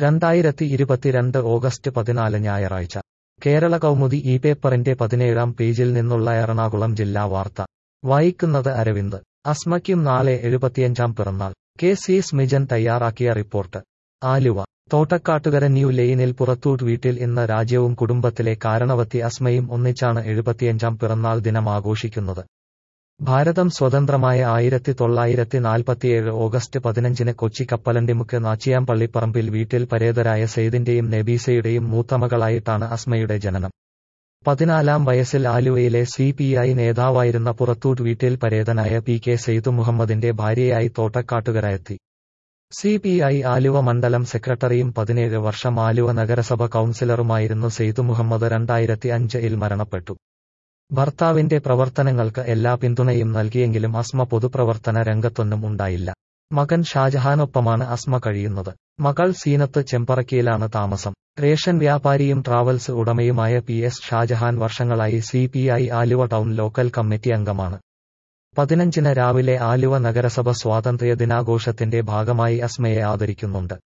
രണ്ടായിരത്തി ഇരുപത്തിരണ്ട് ഓഗസ്റ്റ് പതിനാല് ഞായറാഴ്ച കേരള കൗമുദി ഈ പേപ്പറിന്റെ പതിനേഴാം പേജിൽ നിന്നുള്ള എറണാകുളം ജില്ലാ വാർത്ത വായിക്കുന്നത് അരവിന്ദ് അസ്മയ്ക്കും നാളെ എഴുപത്തിയഞ്ചാം പിറന്നാൾ കെ സി സ്മിജൻ തയ്യാറാക്കിയ റിപ്പോർട്ട് ആലുവ തോട്ടക്കാട്ടുകര ന്യൂ ലെയിനിൽ പുറത്തൂർ വീട്ടിൽ ഇന്ന് രാജ്യവും കുടുംബത്തിലെ കാരണവത്തി അസ്മയും ഒന്നിച്ചാണ് എഴുപത്തിയഞ്ചാം പിറന്നാൾ ദിനം ആഘോഷിക്കുന്നത് ഭാരതം സ്വതന്ത്രമായ ആയിരത്തി തൊള്ളായിരത്തി നാൽപ്പത്തിയേഴ് ഓഗസ്റ്റ് പതിനഞ്ചിന് കൊച്ചി കപ്പലണ്ടിമുക്ക് നാച്ചിയാമ്പള്ളിപ്പറമ്പിൽ വീട്ടിൽ പരേതരായ സെയ്ദിന്റെയും നബീസയുടെയും മൂത്തമകളായിട്ടാണ് അസ്മയുടെ ജനനം പതിനാലാം വയസ്സിൽ ആലുവയിലെ സി പി ഐ നേതാവായിരുന്ന പുറത്തൂർ വീട്ടിൽ പരേതനായ പി കെ സെയ്ദ് മുഹമ്മദിന്റെ ഭാര്യയായി തോട്ടക്കാട്ടുകര എത്തി സി പി ഐ ആലുവ മണ്ഡലം സെക്രട്ടറിയും പതിനേഴ് വർഷം ആലുവ നഗരസഭ കൌൺസിലറുമായിരുന്നു സെയ്ദ് മുഹമ്മദ് രണ്ടായിരത്തി അഞ്ചിൽ മരണപ്പെട്ടു ഭർത്താവിന്റെ പ്രവർത്തനങ്ങൾക്ക് എല്ലാ പിന്തുണയും നൽകിയെങ്കിലും അസ്മ പൊതുപ്രവർത്തന രംഗത്തൊന്നും ഉണ്ടായില്ല മകൻ ഷാജഹാനൊപ്പമാണ് അസ്മ കഴിയുന്നത് മകൾ സീനത്ത് ചെമ്പറക്കിയിലാണ് താമസം റേഷൻ വ്യാപാരിയും ട്രാവൽസ് ഉടമയുമായ പി എസ് ഷാജഹാൻ വർഷങ്ങളായി C P I Aluva town local committee അംഗമാണ് പതിനഞ്ചിന് രാവിലെ ആലുവ നഗരസഭ സ്വാതന്ത്ര്യ ദിനാഘോഷത്തിന്റെ ഭാഗമായി അസ്മയെ ആദരിക്കുന്നുണ്ട്